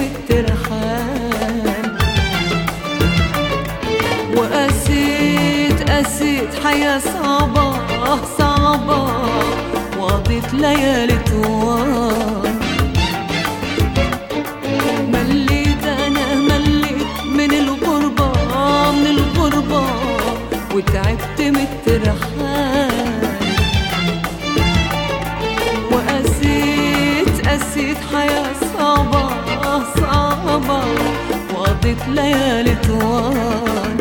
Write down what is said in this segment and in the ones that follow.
الترحال وقسيت قسيت حياة صعبة صعبة وقضيت ليالي طوال مليت أنا مليت من الغربة من الغربة وتعبت من الترحال وقسيت قسيت حياة صعبة صعبة وقضيت ليالي طوال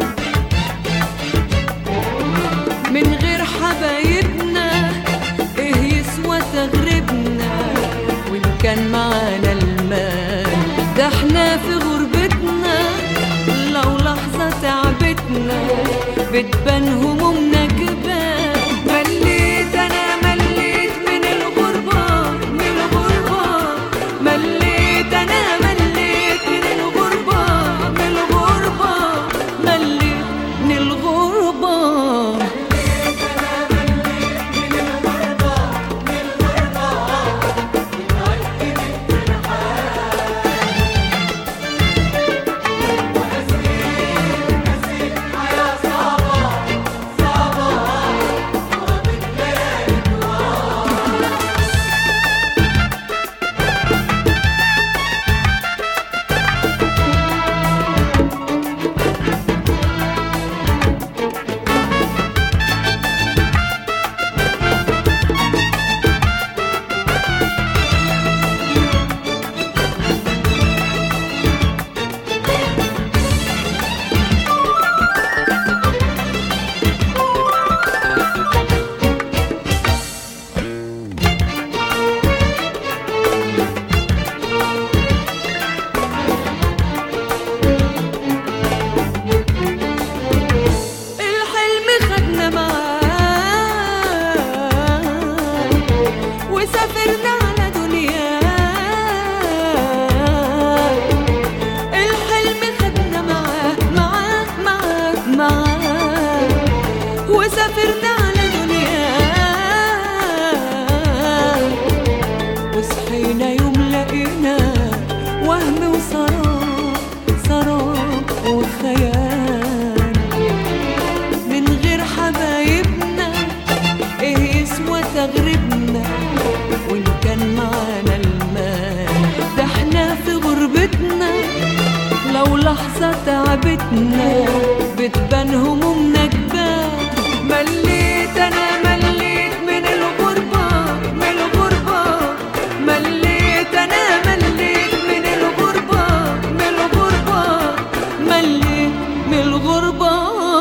من غير حبايبنا ايه يسوى تغربنا وان كان معانا المال ده احنا في غربتنا لو لحظة تعبتنا بتبان همومنا جبال مليت انا مليت من الغربة من الغربة مليت انا مليت من الغربة من الغربة مليت من الغربة الحلم خدنا معاه وسافرنا على دنيا الحلم خدنا معاه معاه معاه معاه وسافرنا على دنيا وصحينا يوم لقينا وهم وسراب سراب وخيال من غير حبايبنا ايه يسوى تغربنا وان كان معانا المال ده احنا في غربتنا لو لحظة تعبتنا بتبان همومنا جبال مليت انا مليت من الغربة من الغربة مليت انا مليت من الغربة من الغربة مليت من الغربة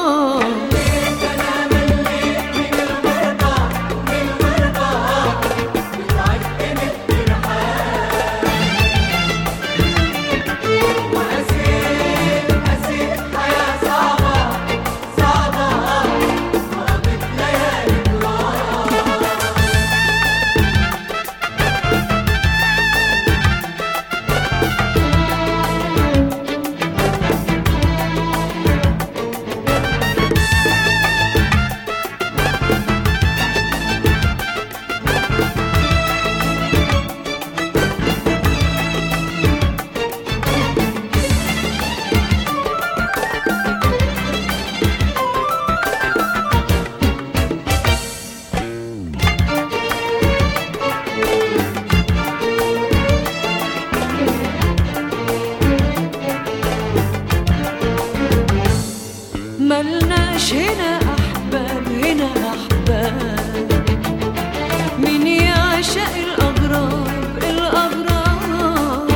ملناش هنا أحباب هنا أحباب مين يعشق الأغراب الأغراب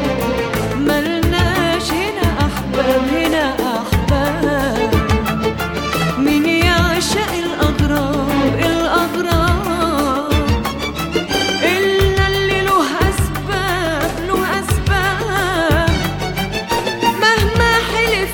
ملناش هنا أحباب هنا أحباب مين يعشق الأغراب الأغراب إلا اللي له أسباب له أسباب مهما حلف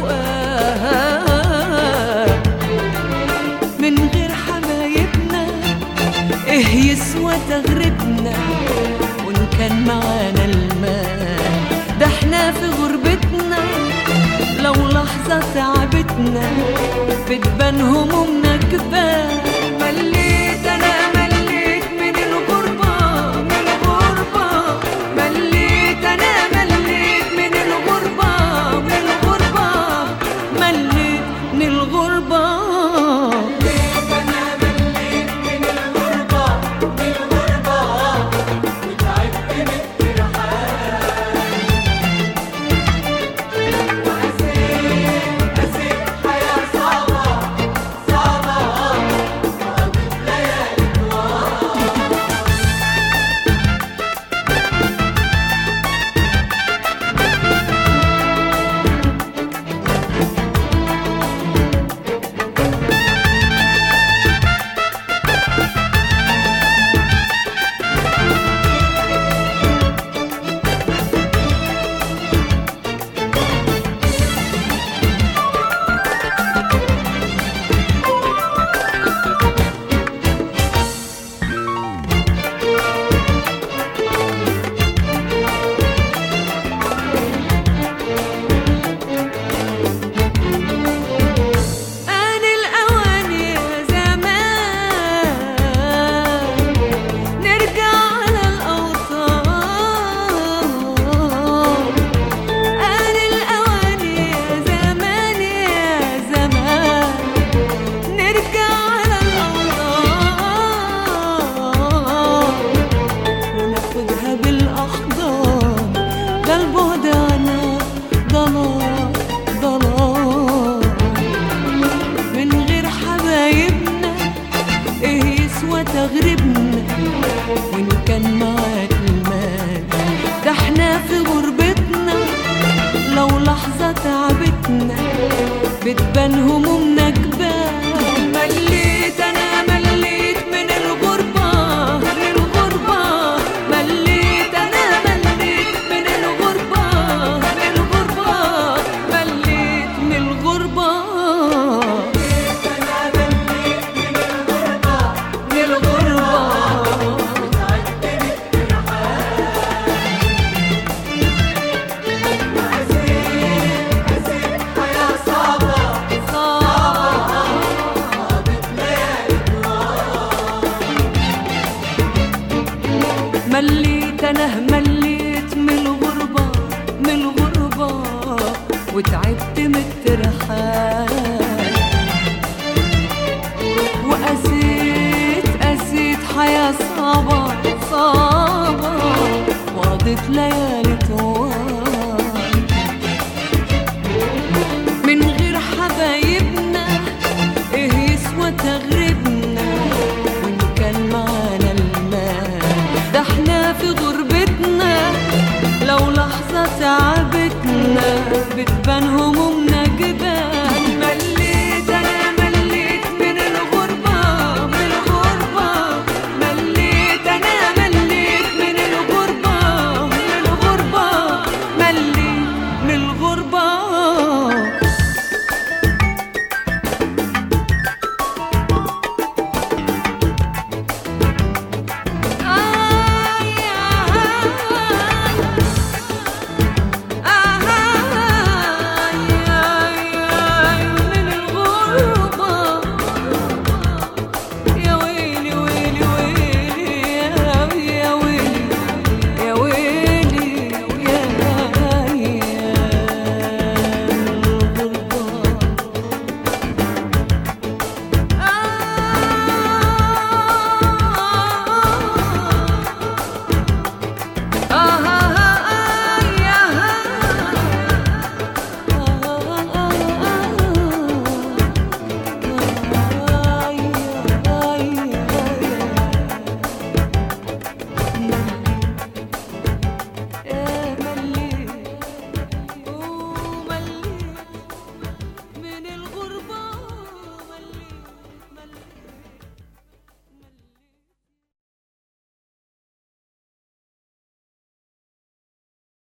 أوقات من غير حبايبنا إيه يسوى تغربنا وإن كان معانا المال ده احنا في غربتنا لو لحظة تعبتنا بتبان همومنا كفاية مليت أنا مليت من الغربة من الغربة مليت أنا مليت غربة وتعبت من الترحال وقسيت قسيت حياة صعبة صعبة وقضيت ليالي طوال